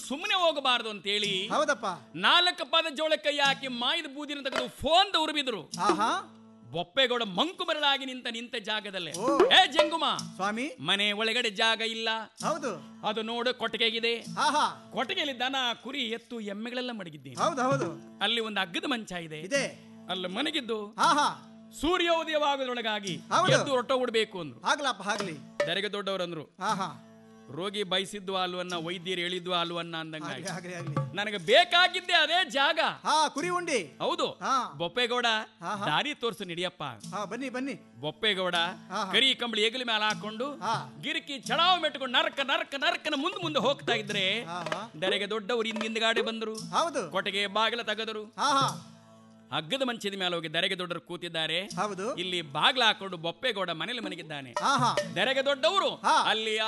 ಸುಮ್ಮನೆ ಹೋಗಬಾರದು ಅಂತೇಳಿ ಹೌದಪ್ಪ ನಾಲ್ಕು ಪಾದ ಜೋಳ ಕೈ ಹಾಕಿ ಮಾಯಿದ ಬೂದಿನ ತೆಗೆದು ಫೋನ್ ಉರುಬಿದ್ರು ಆಹಾ ಬೊಪ್ಪೆಗೌಡ ಮಂಕು ಬರಲಾಗಿ ನಿಂತ ನಿಂತ ಜಾಗದಲ್ಲೇ ಓ. ಏ ಜಂಗುಮ ಸ್ವಾಮಿ ಮನೆ ಒಳಗಡೆ ಜಾಗ ಇಲ್ಲ ಹೌದು ಅದು ನೋಡು ಕೊಟ್ಟಿಗೆಗಿದೆ ಆಹಾ ಕೊಟ್ಟಿಗೆಯಲ್ಲಿ ದನ ಕುರಿ ಎತ್ತು ಎಮ್ಮೆಗಳೆಲ್ಲ ಮಡಗಿದ್ದೀನಿ ಹೌದು ಹೌದು ಅಲ್ಲಿ ಒಂದು ಅಗ್ಗದ ಮಂಚ ಇದೆ ಇದೆ ಅಲ್ಲಿ ಮನಗಿದ್ದು ಆಹಾ ಸೂರ್ಯೋದಯವಾಗೋದ್ರೊಳಗಾಗಿ ಹೌದು. ಎದ್ದು ಹೊಟ್ಟ ಬಿಡ್ಬೇಕು ಅಂದ್ರು ಆಗ್ಲಪ್ಪ ಆಗ್ಲಿ ದರೆಗೆ ದೊಡ್ಡವರಂದ್ರು ಆಹಾ ರೋಗಿ ಬಯಸಿದ್ದು ಅಲ್ವನ್ನ ವೈದ್ಯರು ಹೇಳಿದ್ದು ಅಲ್ವನ್ನ ಅಂದಂಗ ಆಗ್ಲಿ ಆಗ್ಲಿ ಆಗ್ಲಿ ನನಗೆ ಬೇಕಾಗಿದ್ದೆ ಅದೇ ಜಾಗ ಹಾ ಕುರಿ ಉಂಡಿ ಹೌದು ಹಾ ಬೊಪ್ಪೆಗೌಡ ಹಾ, ಹಾ. ದಾರಿ ತೋರ್ಸು ನಡಿಯಪ್ಪ ಹಾ ಬನ್ನಿ ಬನ್ನಿ ಬೊಪ್ಪೆಗೌಡ ಹಾ, ಹಾ. ಕರಿ ಕಂಬಳಿ ಎಗಲಿ ಮೇಲೆ ಹಾಕೊಂಡು ಹಾ ಗಿರಿಕಿ ಚಡಾವ ಮೆಟ್ಕೊಂಡು ನರಕ ನರಕ ನರಕನ ಮುಂದೆ ಮುಂದೆ ಹೋಗ್ತಾ ಇದ್ರೆ ಆಹಾ ದರೆಗೆ ದೊಡ್ಡವರು ಹಿಂದಿಂದ ಗಾಡಿ ಬಂದರು ಹೌದು ಕೊಟ್ಟಿಗೆ ಬಾಗಿಲ ತೆಗೆದರು ಆಹಾ ಹಗ್ಗದ ಮಂಚದ ಮೇಲೆ ಹೋಗಿ ದರೆಗೆ ದೊಡ್ಡರು ಕೂತಿದ್ದಾರೆ ಹೌದು ಇಲ್ಲಿ ಬಾಗ್ಲ ಹಾಕೊಂಡು ಬೊಪ್ಪೆಗೌಡ ಮನೇಲಿ ಮನೆಗಿದ್ದಾನೆ ಆಹಾ ದರೆಗೆ ದೊಡ್ಡವರು ಹಾ. ಅಲ್ಲಿ